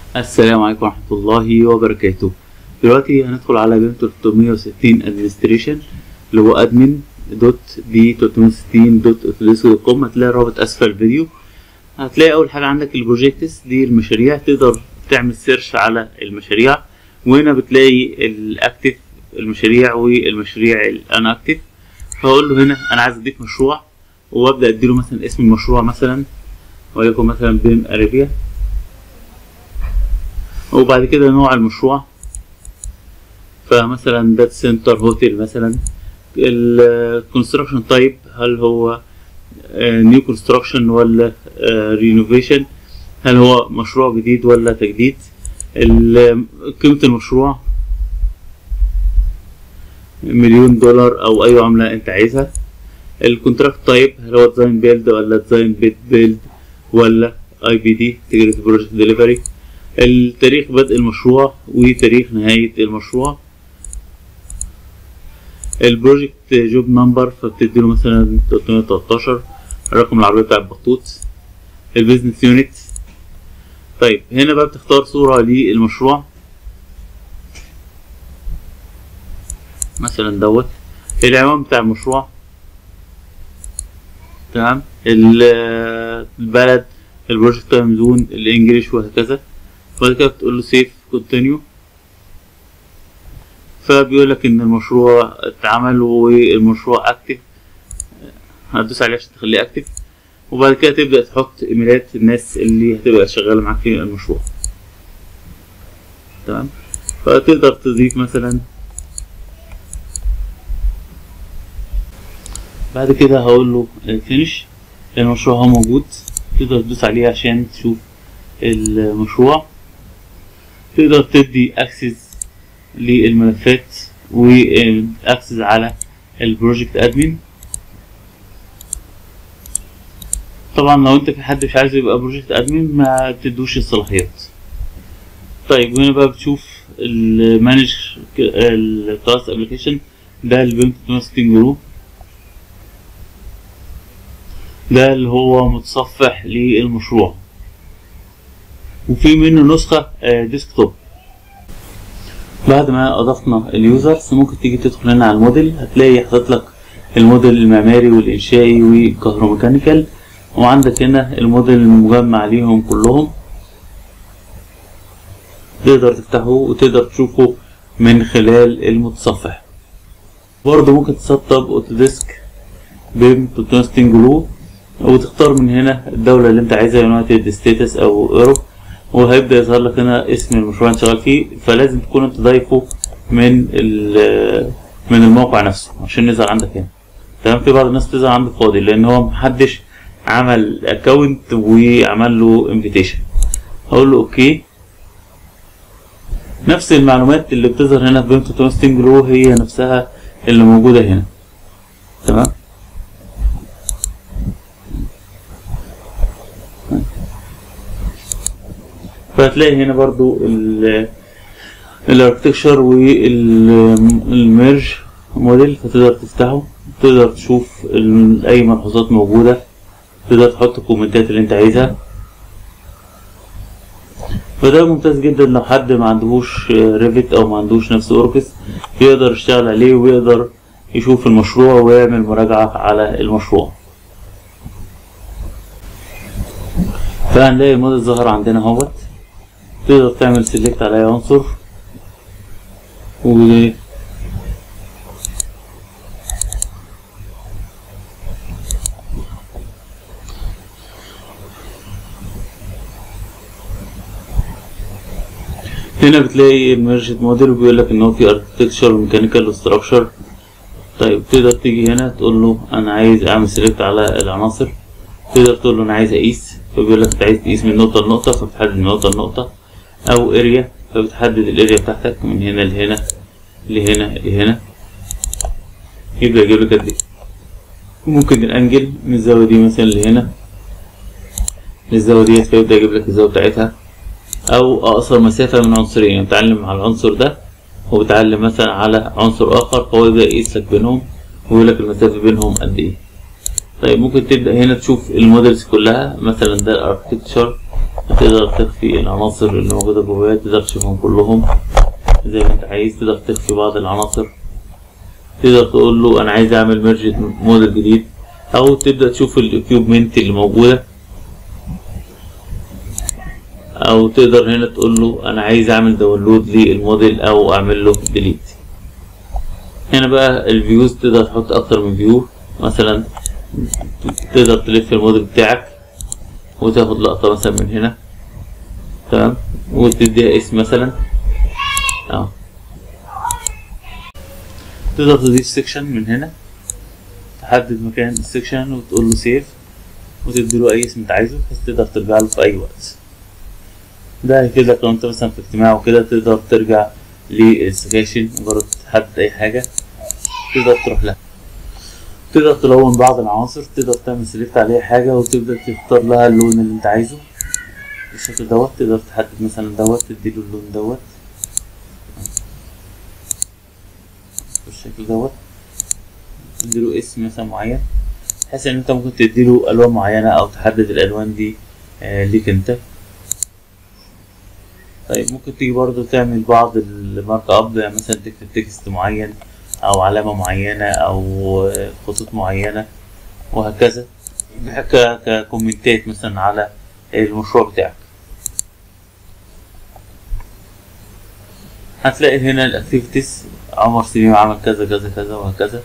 السلام عليكم ورحمة الله وبركاته دلوقتي هندخل على بيم 360 ادمنستريشن اللي هو ادمن دوت بي 360 دوت دوت كوم هتلاقي الرابط اسفل الفيديو هتلاقي اول حاجة عندك البروجيكتس دي المشاريع تقدر تعمل سيرش على المشاريع وهنا بتلاقي الاكتف المشاريع والمشاريع الان اكتف فاقول له هنا انا عايز اضيف مشروع وابدا اديله مثلا اسم المشروع مثلا وليكن مثلا بيم اريبيا وبعد كده نوع المشروع فمثلا داتا سنتر هوتيل مثلا الكونستراكشن تايب هل هو نيو كونستراكشن ولا رينوفيشن هل هو مشروع جديد ولا تجديد قيمة المشروع مليون دولار او اي عملة انت عايزها الكونتراكت تايب هل هو ديزاين بيلد ولا ديزاين بيت بيلد ولا اي بي دي تجربة بروجكت ديليفري التاريخ بدء المشروع وتاريخ نهاية المشروع البروجكت جوب نمبر فبتديله مثلا 313 الرقم العربي بتاع البطوط البيزنس يونت طيب هنا بقى بتختار صورة للمشروع مثلا دوت العنوان بتاع المشروع تمام البلد البروجكت تايم زون الانجليش وهكذا بعد كده بتقول له سيف كونتينيو فبيقول لك ان المشروع اتعمل والمشروع اكتف هتدوس عليه عشان تخليه اكتف وبعد كده تبدا تحط ايميلات الناس اللي هتبقى شغاله معاك في المشروع تمام فتقدر تضيف مثلا بعد كده هقول له فينش المشروع هو موجود تقدر تدوس عليه عشان تشوف المشروع تقدر تدي اكسس للملفات واكسس على البروجكت ادمن طبعا لو انت في حد مش عايز يبقى بروجكت ادمن ما تدوش الصلاحيات طيب هنا بقى بتشوف المانج الكلاس ابلكيشن ده البيم 360 جروب ده اللي هو متصفح للمشروع وفي منه نسخة ديسكتوب بعد ما اضفنا اليوزرز ممكن تيجي تدخل هنا على الموديل هتلاقي حاطط لك الموديل المعماري والانشائي والكهروميكانيكال وعندك هنا الموديل المجمع ليهم كلهم تقدر تفتحه وتقدر تشوفه من خلال المتصفح برضه ممكن تسطب اوتوديسك بيم 360 جلو وتختار من هنا الدولة اللي انت عايزها يونايتد ستيتس او ايروب وهيبدا يظهر لك هنا اسم المشروع اللي شغال فيه فلازم تكون انت ضايفه من من الموقع نفسه عشان يظهر عندك هنا تمام في بعض الناس بتظهر عندك فاضي لان هو محدش عمل اكونت وعمل له انفيتيشن هقول له اوكي نفس المعلومات اللي بتظهر هنا في بيم 360 جرو هي نفسها اللي موجوده هنا تمام فهتلاقي هنا برضو الاركتكشر والميرج موديل فتقدر تفتحه تقدر تشوف اي ملحوظات موجودة تقدر تحط الكومنتات اللي انت عايزها فده ممتاز جدا لو حد ما عندهوش ريفت او ما عندهوش نفس اوركس يقدر يشتغل عليه ويقدر يشوف المشروع ويعمل مراجعة على المشروع فهنلاقي الموديل ظهر عندنا اهوت تقدر تعمل سيلكت على اي عنصر و هنا بتلاقي الميرجد موديل وبيقول لك ان هو في اركتكتشر وميكانيكال ستراكشر طيب تقدر تيجي هنا تقول له انا عايز اعمل سيلكت على العناصر تقدر تقول له انا عايز اقيس فبيقول لك انت عايز تقيس من نقطة لنقطة فبتحدد من نقطة لنقطة او اريا فبتحدد الاريا بتاعتك من هنا لهنا لهنا لهنا يبدأ يجيب لك قد ايه ممكن الانجل من الزاوية دي مثلا لهنا للزاوية ديت فيبدأ يجيب لك الزاوية بتاعتها او اقصر مسافة من عنصرين يعني بتعلم على العنصر ده وبتعلم مثلا على عنصر اخر فهو يبدأ يقيس لك بينهم ويقول لك المسافة بينهم قد ايه طيب ممكن تبدأ هنا تشوف المودلز كلها مثلا ده الاركتكتشر تقدر تخفي العناصر اللي موجودة جواها تقدر تشوفهم كلهم زي ما انت عايز تقدر تخفي بعض العناصر تقدر تقول له انا عايز اعمل ميرج موديل جديد او تبدأ تشوف الاكيوبمنت اللي موجودة او تقدر هنا تقول له انا عايز اعمل داونلود للموديل او اعمل له ديليت هنا بقى الفيوز تقدر تحط اكتر من فيو مثلا تقدر تلف الموديل بتاعك وتاخد لقطة مثلا من هنا تمام وتديها اسم مثلا اهو تقدر تضيف سيكشن من هنا تحدد مكان السيكشن وتقول له سيف وتديله اي اسم انت عايزه بحيث تقدر ترجع له في اي وقت ده هيفيدك لو انت مثلا في اجتماع وكده تقدر ترجع للسكاشن مجرد تحدد اي حاجة تقدر تروح لها تقدر تلون بعض العناصر تقدر تعمل سيلكت عليها حاجة وتبدأ تختار لها اللون اللي انت عايزه بالشكل دوت تقدر تحدد مثلا دوت تديله اللون دوت بالشكل دوت تديله اسم مثلا معين بحيث ان انت ممكن تديله الوان معينة او تحدد الالوان دي آه ليك انت طيب ممكن تيجي برضو تعمل بعض المارك اب يعني مثلا تكتب تكست معين او علامة معينة او خطوط معينة وهكذا ك- ككومنتات مثلا على المشروع بتاعك هتلاقي هنا الاكتيفيتيز عمر سليم عمل كذا كذا كذا وهكذا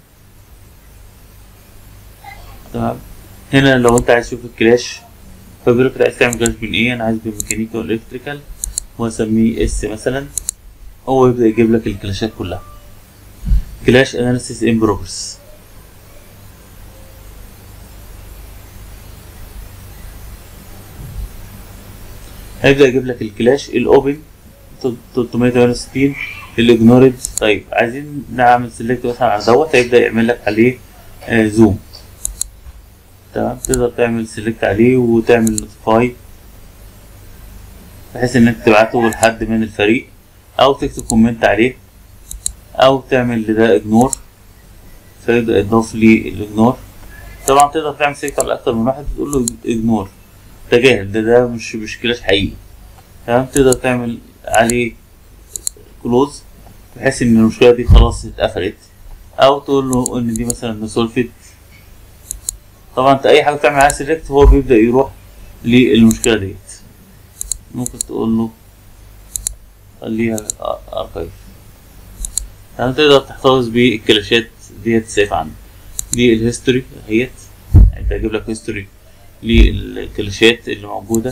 تمام هنا لو انت عايز تشوف الكلاش فبيقول لك عايز تعمل كلاش بين ايه انا عايز بين ميكانيكا والالكتريكال واسميه اس مثلا هو يبدا يجيب لك الكلاشات كلها كلاش اناليسيس ان بروجرس هيبدا يجيب لك الكلاش الاوبن 368 الاجنورد طيب عايزين نعمل سيلكت مثلا على دوت هيبدا يعمل لك عليه آه زوم تمام تقدر تعمل سيلكت عليه وتعمل نوتيفاي بحيث انك تبعته لحد من الفريق او تكتب كومنت عليه او تعمل لده اجنور فيبدا يضاف لي الاجنور طبعا تقدر تعمل سيلكت على اكتر من واحد وتقول له اجنور تجاهل ده ده مش مش كلاش حقيقي تمام تقدر تعمل عليه كلوز بحيث ان المشكله دي خلاص اتقفلت او تقول له ان دي مثلا سولفت طبعا انت اي حاجه تعمل عليها سيلكت هو بيبدا يروح للمشكله ديت ممكن تقول له خليها اركايف يعني تقدر تحتفظ بالكلاشات ديت سيف عندك دي الهيستوري اهيت انت هجيب لك هيستوري للكلاشات اللي موجوده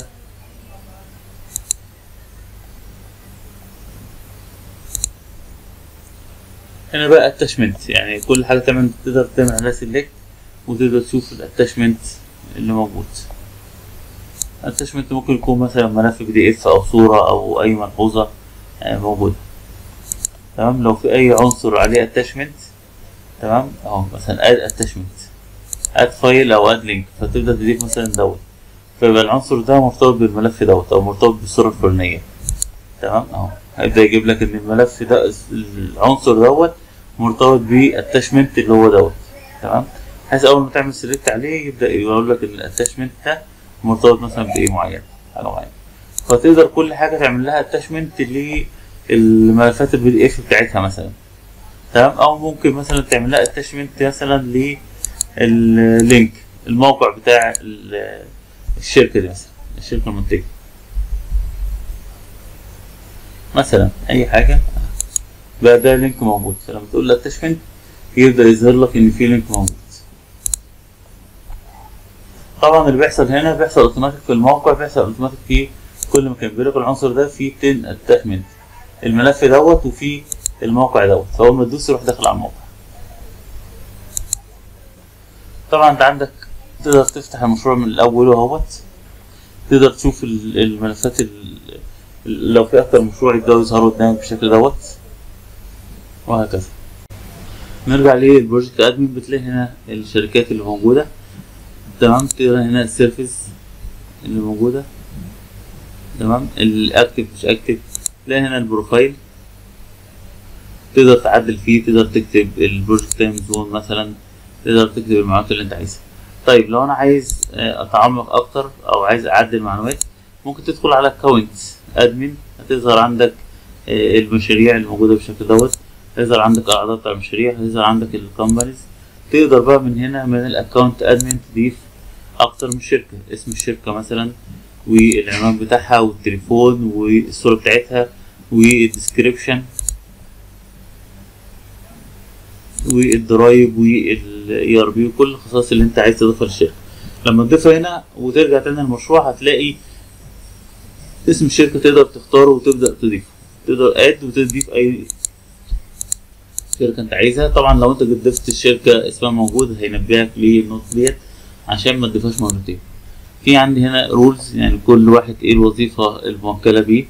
هنا بقى اتاشمنت يعني كل حاجه تعمل تقدر تعمل عليها سيلكت وتقدر تشوف الاتاشمنت اللي موجود الاتاشمنت ممكن يكون مثلا ملف بي دي اف او صوره او اي ملحوظه موجوده تمام لو في اي عنصر عليه اتاشمنت تمام اهو مثلا اد اتاشمنت اد فايل او اد لينك فتبدا تضيف مثلا دوت فيبقى العنصر ده مرتبط بالملف دوت او مرتبط بالصوره الفلانيه تمام اهو هيبدا يجيب لك ان الملف ده العنصر دوت مرتبط بالاتاشمنت اللي هو دوت تمام بحيث اول ما تعمل سيلكت عليه يبدا يقول لك ان الاتاشمنت ده مرتبط مثلا بايه معين حاجه معينه فتقدر كل حاجه تعمل لها اتاشمنت للملفات البي دي اف بتاعتها مثلا تمام او ممكن مثلا تعمل لها اتاشمنت مثلا لللينك الموقع بتاع الشركه دي مثلا الشركه المنتجه مثلا اي حاجه بقى ده لينك موجود فلما تقول له اتاشمنت يبدا يظهر لك ان في لينك موجود طبعا اللي بيحصل هنا بيحصل اوتوماتيك في الموقع بيحصل اوتوماتيك في كل مكان بيقول لك العنصر ده فيه 10 اتاشمنت الملف دوت وفي الموقع دوت فاول ما تدوس يروح داخل على الموقع طبعا انت عندك تقدر تفتح المشروع من الاول اهوت تقدر تشوف الملفات لو في اكتر مشروع يبداوا يظهروا قدامك بالشكل دوت وهكذا نرجع للبروجكت ادمن بتلاقي هنا الشركات اللي موجوده تمام تقرا هنا السيرفيس اللي موجوده تمام الاكتف مش اكتف تلاقي هنا البروفايل تقدر تعدل فيه تقدر تكتب البروجكت تايم زون مثلا تقدر تكتب المعلومات اللي انت عايزها طيب لو انا عايز اتعمق اكتر او عايز اعدل معلومات ممكن تدخل على اكونت ادمن هتظهر عندك آه، المشاريع الموجوده بالشكل دوت هيظهر عندك اعضاء بتاع المشاريع هيظهر عندك الكومبانيز تقدر بقى من هنا من الاكونت ادمن تضيف اكتر من شركه اسم الشركه مثلا والعنوان بتاعها والتليفون والصوره بتاعتها والديسكريبشن والضرايب والاي ار بي وكل الخصائص اللي انت عايز تضيفها للشركه لما تضيفها هنا وترجع تاني للمشروع هتلاقي اسم الشركه تقدر تختاره وتبدا تضيفه تقدر اد وتضيف اي شركه انت عايزها طبعا لو انت ضفت الشركه اسمها موجود هينبهك للنوت ديت عشان ما تضيفهاش مرتين في عندي هنا رولز يعني كل واحد ايه الوظيفه الموكله بيه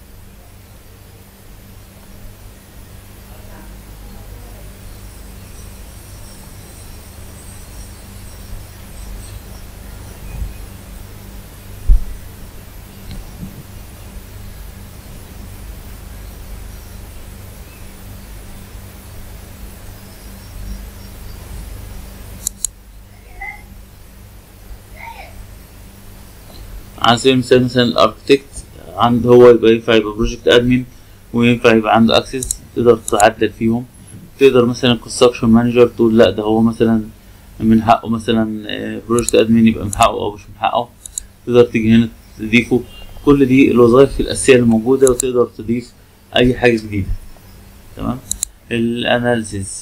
على سبيل المثال مثلا الاركتكت عنده هو يبقى ينفع يبقى بروجكت ادمن وينفع يبقى عنده اكسس تقدر تعدل فيهم تقدر مثلا الكونستراكشن مانجر تقول لا ده هو مثلا من حقه مثلا بروجكت ادمن يبقى من حقه او مش من حقه تقدر تيجي هنا تضيفه كل دي الوظائف الاساسيه اللي موجوده وتقدر تضيف اي حاجه جديده تمام الاناليسيس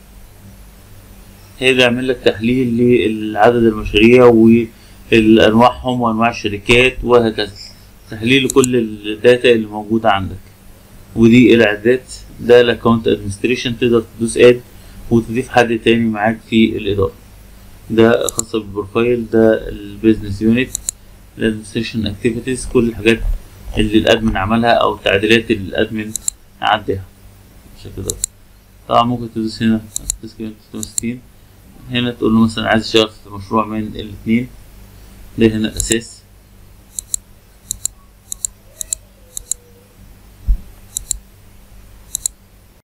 هي بيعمل لك تحليل لعدد المشاريع وانواعهم وانواع الشركات وهكذا تحليل لكل الداتا اللي موجوده عندك ودي الاعداد ده الاكونت ادمنستريشن تقدر تدوس اد وتضيف حد تاني معاك في الاداره ده خاص بالبروفايل ده البيزنس يونت الادمنستريشن اكتيفيتيز كل الحاجات اللي الادمن عملها او التعديلات اللي الادمن عدها بالشكل ده طبعا ممكن تدوس هنا تسكيل 360 هنا تقول له مثلا عايز اشتغل في مشروع من الاثنين ده هنا الاساس